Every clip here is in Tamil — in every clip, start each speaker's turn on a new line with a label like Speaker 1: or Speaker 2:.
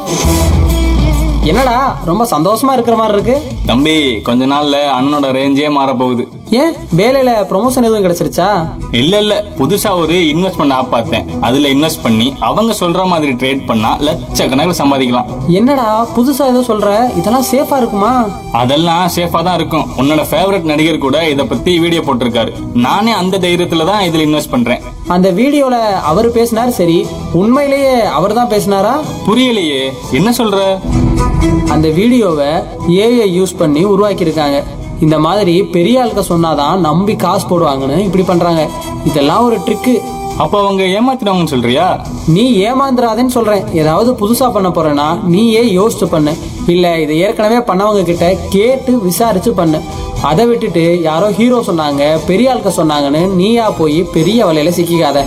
Speaker 1: என்னடா ரொம்ப சந்தோஷமா இருக்கிற மாதிரி இருக்கு
Speaker 2: தம்பி கொஞ்ச நாள்ல அண்ணனோட ரேஞ்சே மாற போகுது
Speaker 1: ஏன் வேலையில ப்ரொமோஷன் எதுவும் கிடைச்சிருச்சா
Speaker 2: இல்ல இல்ல புதுசா ஒரு இன்வெஸ்ட்மெண்ட் ஆப் பார்த்தேன் அதுல இன்வெஸ்ட் பண்ணி அவங்க சொல்ற மாதிரி ட்ரேட் பண்ணா லட்சக்கணக்கில் சம்பாதிக்கலாம்
Speaker 1: என்னடா புதுசா ஏதோ சொல்ற இதெல்லாம் சேஃபா இருக்குமா
Speaker 2: அதெல்லாம் சேஃபா தான் இருக்கும் உன்னோட ஃபேவரட் நடிகர் கூட இத பத்தி வீடியோ போட்டிருக்காரு நானே அந்த தைரியத்துல தான் இதுல இன்வெஸ்ட் பண்றேன்
Speaker 1: அந்த வீடியோல அவர் பேசினார் சரி உண்மையிலேயே அவர் தான் பேசினாரா
Speaker 2: புரியலையே என்ன சொல்ற
Speaker 1: அந்த வீடியோவை ஏஐ யூஸ் பண்ணி உருவாக்கியிருக்காங்க இந்த மாதிரி பெரிய ஆளுக்க சொன்னாதான் நம்பி காசு போடுவாங்கன்னு இப்படி பண்றாங்க இதெல்லாம் ஒரு ட்ரிக்கு
Speaker 2: அப்ப அவங்க ஏமாத்தினவங்கன்னு சொல்றியா
Speaker 1: நீ ஏமாந்துடாதேன்னு சொல்றேன் ஏதாவது புதுசா பண்ண போறேன்னா நீயே யோசிச்சு பண்ணு இல்ல இதை ஏற்கனவே பண்ணவங்க கிட்ட கேட்டு விசாரிச்சு பண்ணு அதை விட்டுட்டு யாரோ ஹீரோ சொன்னாங்க பெரிய ஆளுக்க சொன்னாங்கன்னு நீயா போய் பெரிய வலையில சிக்கிக்காத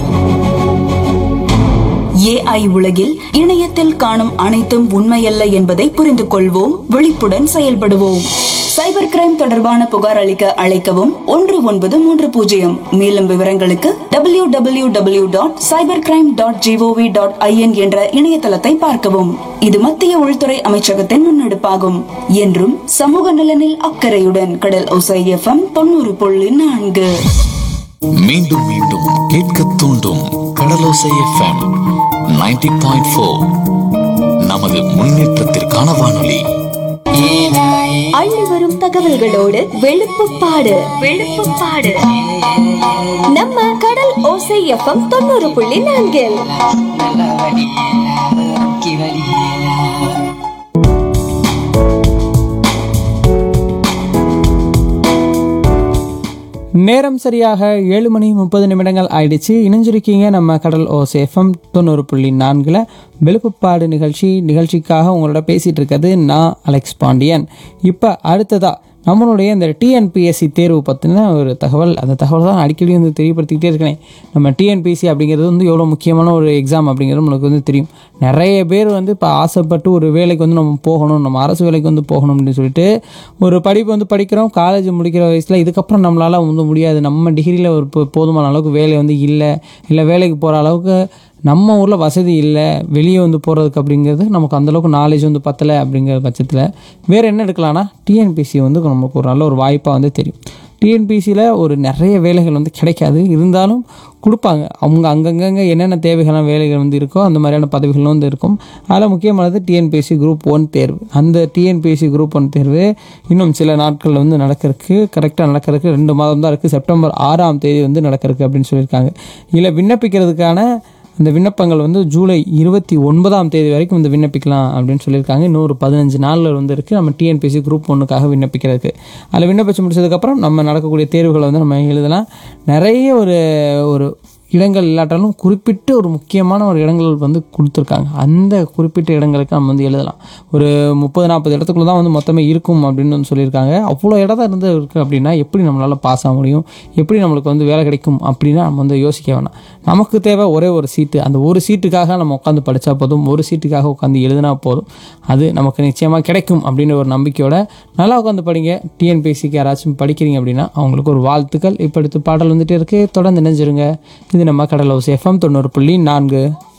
Speaker 3: ஏஐ உலகில் இணையத்தில் காணும் அனைத்தும் உண்மையல்ல என்பதை புரிந்து கொள்வோம் விழிப்புடன் செயல்படுவோம் சைபர் கிரைம் தொடர்பான புகார் அளிக்க அழைக்கவும் ஒன்று ஒன்பது மூன்று பூஜ்ஜியம் மேலும் விவரங்களுக்கு W W W dot cyber crime dot GOV dot IN என்ற இணையதளத்தை பார்க்கவும் இது மத்திய உள்துறை அமைச்சகத்தின் முன்னெடுப்பாகும் என்றும் சமூக நலனில் அக்கறையுடன் கடல் ஒசை எஃப்எம் தொண்ணூறு புள்ளி நான்கு
Speaker 4: மீண்டும் மீண்டும் கேட்க தூண்டும் கடலோசை எஃப்எம் 90.4 பாயிண்ட் ஃபோர் நமது முன்னேற்றத்திற்கான வானொலி
Speaker 5: அள்ளி வரும் தகவல்களோடு வெளுப்புப்பாடு வெளுப்புப்பாடு நம்ம கடல் ஓசை எஃப்எம் தொண்ணூறு புள்ளி நான்கில்
Speaker 1: நேரம் சரியாக ஏழு மணி முப்பது நிமிடங்கள் ஆயிடுச்சு இணைஞ்சிருக்கீங்க நம்ம கடல் ஓசேஃபம் தொண்ணூறு புள்ளி நான்கில் வெளுப்புப்பாடு நிகழ்ச்சி நிகழ்ச்சிக்காக உங்களோட பேசிகிட்டு இருக்கிறது நான் அலெக்ஸ் பாண்டியன் இப்போ அடுத்ததா நம்மளுடைய இந்த டிஎன்பிஎஸ்சி தேர்வு பற்றின ஒரு தகவல் அந்த தகவல் தான் அடிக்கடி வந்து தெரியப்படுத்திக்கிட்டே இருக்கிறேன் நம்ம டிஎன்பிஎஸ்சி அப்படிங்கிறது வந்து எவ்வளோ முக்கியமான ஒரு எக்ஸாம் அப்படிங்கிறது நம்மளுக்கு வந்து தெரியும் நிறைய பேர் வந்து இப்போ ஆசைப்பட்டு ஒரு வேலைக்கு வந்து நம்ம போகணும் நம்ம அரசு வேலைக்கு வந்து போகணும் அப்படின்னு சொல்லிட்டு ஒரு படிப்பு வந்து படிக்கிறோம் காலேஜ் முடிக்கிற வயசில் இதுக்கப்புறம் நம்மளால் வந்து முடியாது நம்ம டிகிரியில் ஒரு போ- போதுமான அளவுக்கு வேலை வந்து இல்லை இல்லை வேலைக்கு போகிற அளவுக்கு நம்ம ஊரில் வசதி இல்லை வெளியே வந்து போகிறதுக்கு அப்படிங்கிறது நமக்கு அந்தளவுக்கு நாலேஜ் வந்து பத்தலை அப்படிங்கிற பட்சத்தில் வேறு என்ன எடுக்கலாம்னா டிஎன்பிசி வந்து நமக்கு ஒரு நல்ல ஒரு வாய்ப்பாக வந்து தெரியும் டிஎன்பிசியில் ஒரு நிறைய வேலைகள் வந்து கிடைக்காது இருந்தாலும் கொடுப்பாங்க அவங்க அங்கங்கங்கே என்னென்ன தேவைகளான வேலைகள் வந்து இருக்கோ அந்த மாதிரியான பதவிகளும் வந்து இருக்கும் அதில் முக்கியமானது டிஎன்பிஎஸ்சி குரூப் ஒன் தேர்வு அந்த டிஎன்பிஎஸ்சி குரூப் ஒன் தேர்வு இன்னும் சில நாட்களில் வந்து நடக்கிறதுக்கு கரெக்டாக நடக்கிறதுக்கு ரெண்டு மாதம் தான் இருக்குது செப்டம்பர் ஆறாம் தேதி வந்து நடக்கிறதுக்கு அப்படின்னு சொல்லியிருக்காங்க இதில் விண்ணப்பிக்கிறதுக்கான அந்த விண்ணப்பங்கள் வந்து ஜூலை இருபத்தி ஒன்பதாம் தேதி வரைக்கும் வந்து விண்ணப்பிக்கலாம் அப்படின்னு சொல்லியிருக்காங்க இன்னும் ஒரு பதினஞ்சு நாளில் வந்து இருக்குது நம்ம டிஎன்பிசி குரூப் ஒன்றுக்காக விண்ணப்பிக்கிறதுக்கு அதில் விண்ணப்பிச்சு முடிச்சதுக்கப்புறம் நம்ம நடக்கக்கூடிய தேர்வுகளை வந்து நம்ம எழுதலாம் நிறைய ஒரு ஒரு இடங்கள் இல்லாட்டாலும் குறிப்பிட்டு ஒரு முக்கியமான ஒரு இடங்கள் வந்து கொடுத்துருக்காங்க அந்த குறிப்பிட்ட இடங்களுக்கு நம்ம வந்து எழுதலாம் ஒரு முப்பது நாற்பது இடத்துக்குள்ள தான் வந்து மொத்தமே இருக்கும் அப்படின்னு வந்து சொல்லியிருக்காங்க அவ்வளோ இடம் தான் இருந்து இருக்குது அப்படின்னா எப்படி நம்மளால் பாஸ் ஆக முடியும் எப்படி நம்மளுக்கு வந்து வேலை கிடைக்கும் அப்படின்னா நம்ம வந்து யோசிக்க வேணாம் நமக்கு தேவை ஒரே ஒரு சீட்டு அந்த ஒரு சீட்டுக்காக நம்ம உட்காந்து படித்தா போதும் ஒரு சீட்டுக்காக உட்காந்து எழுதினா போதும் அது நமக்கு நிச்சயமாக கிடைக்கும் அப்படின்ற ஒரு நம்பிக்கையோட நல்லா உட்காந்து படிங்க டிஎன்பிஎஸ்சிக்கு யாராச்சும் படிக்கிறீங்க அப்படின்னா அவங்களுக்கு ஒரு வாழ்த்துக்கள் இப்போ அடுத்து பாடல் வந்துட்டு இருக்கு தொடர்ந்து நினைஞ்சிருங்க இது நம்ம கடலோஸ் எஃப்எம் தொண்ணூறு புள்ளி நான்கு